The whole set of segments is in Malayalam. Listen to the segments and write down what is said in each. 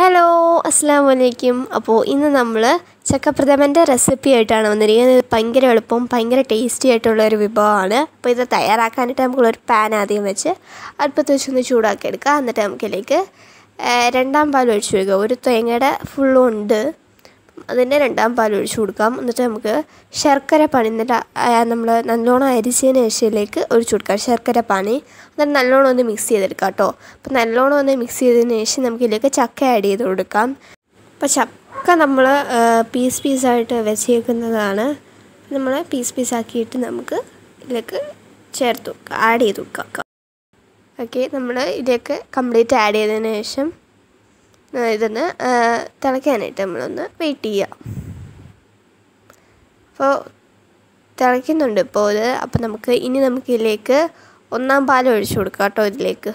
ഹലോ അസ്സാം വലൈക്കും അപ്പോൾ ഇന്ന് നമ്മൾ ചക്കപ്രഥമൻ്റെ റെസിപ്പി ആയിട്ടാണ് വന്നിരിക്കുന്നത് ഇത് ഭയങ്കര എളുപ്പവും ഭയങ്കര ടേസ്റ്റി ആയിട്ടുള്ള ഒരു വിഭവമാണ് അപ്പോൾ ഇത് തയ്യാറാക്കാനായിട്ട് നമുക്കുള്ളൊരു പാൻ ആദ്യം വെച്ച് അടുപ്പത്ത് വെച്ചൊന്ന് ചൂടാക്കി എടുക്കുക എന്നിട്ട് നമുക്കിതിലേക്ക് രണ്ടാം പാൽ ഒഴിച്ചു വയ്ക്കുക ഒരു തേങ്ങയുടെ ഫുള്ളും ഉണ്ട് അതിൻ്റെ രണ്ടാം പാൽ ഒഴിച്ചു കൊടുക്കാം എന്നിട്ട് നമുക്ക് ശർക്കര പാനി എന്നിട്ട് നമ്മൾ നല്ലോണം അരിച്ചതിന് ശേഷത്തിലേക്ക് ഒഴിച്ചു കൊടുക്കാം ശർക്കര പാനി എന്നിട്ട് നല്ലോണം ഒന്ന് മിക്സ് ചെയ്തെടുക്കാം കേട്ടോ അപ്പോൾ നല്ലോണം ഒന്ന് മിക്സ് ചെയ്തതിന് ശേഷം നമുക്ക് ഇതിലേക്ക് ചക്ക ആഡ് ചെയ്ത് കൊടുക്കാം അപ്പോൾ ചക്ക നമ്മൾ പീസ് പീസായിട്ട് വെച്ചേക്കുന്നതാണ് നമ്മൾ പീസ് പീസാക്കിയിട്ട് നമുക്ക് ഇതിലേക്ക് ചേർത്ത് കൊടുക്കാം ആഡ് ചെയ്ത് കൊടുക്കാം ഓക്കെ നമ്മൾ ഇതിലേക്ക് കംപ്ലീറ്റ് ആഡ് ചെയ്തതിന് ശേഷം ഇതൊന്ന് തിളയ്ക്കാനായിട്ട് നമ്മളൊന്ന് വെയിറ്റ് ചെയ്യുക അപ്പോൾ തിളയ്ക്കുന്നുണ്ട് ഇപ്പോൾ ഇത് അപ്പോൾ നമുക്ക് ഇനി നമുക്ക് ഇതിലേക്ക് ഒന്നാം പാൽ ഒഴിച്ചു കൊടുക്കാം കേട്ടോ ഇതിലേക്ക്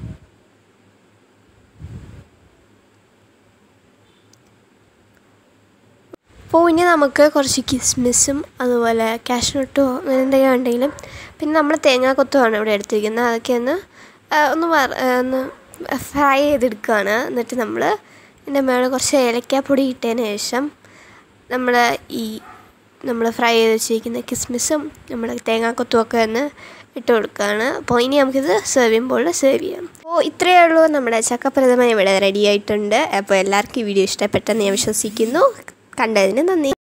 അപ്പോൾ ഇനി നമുക്ക് കുറച്ച് കിസ്മിസും അതുപോലെ കാഷ്നട്ടോ അങ്ങനെ എന്തെങ്കിലും ഉണ്ടെങ്കിലും പിന്നെ നമ്മൾ തേങ്ങാക്കൊത്തുമാണ് ഇവിടെ എടുത്തിരിക്കുന്നത് അതൊക്കെ ഒന്ന് ഒന്ന് ഒന്ന് ഫ്രൈ ചെയ്തെടുക്കുകയാണ് എന്നിട്ട് നമ്മൾ ഇതിൻ്റെ മേലെ കുറച്ച് ഏലക്കാപ്പൊടി ഇട്ടതിന് ശേഷം നമ്മൾ ഈ നമ്മൾ ഫ്രൈ ചെയ്ത് വെച്ചിരിക്കുന്ന കിസ്മിസും നമ്മൾ തേങ്ങാക്കൊത്തും ഒക്കെ ഒന്ന് ഇട്ട് കൊടുക്കുകയാണ് അപ്പോൾ ഇനി നമുക്കിത് സെർവ് ചെയ്യുമ്പോൾ സെർവ് ചെയ്യാം അപ്പോൾ ഇത്രയേ ഉള്ളൂ നമ്മുടെ ചക്കപ്രഥമൻ ഇവിടെ റെഡി ആയിട്ടുണ്ട് അപ്പോൾ എല്ലാവർക്കും ഈ വീഡിയോ ഇഷ്ടപ്പെട്ടെന്ന് ഞാൻ വിശ്വസിക്കുന്നു കണ്ടതിന് നന്ദി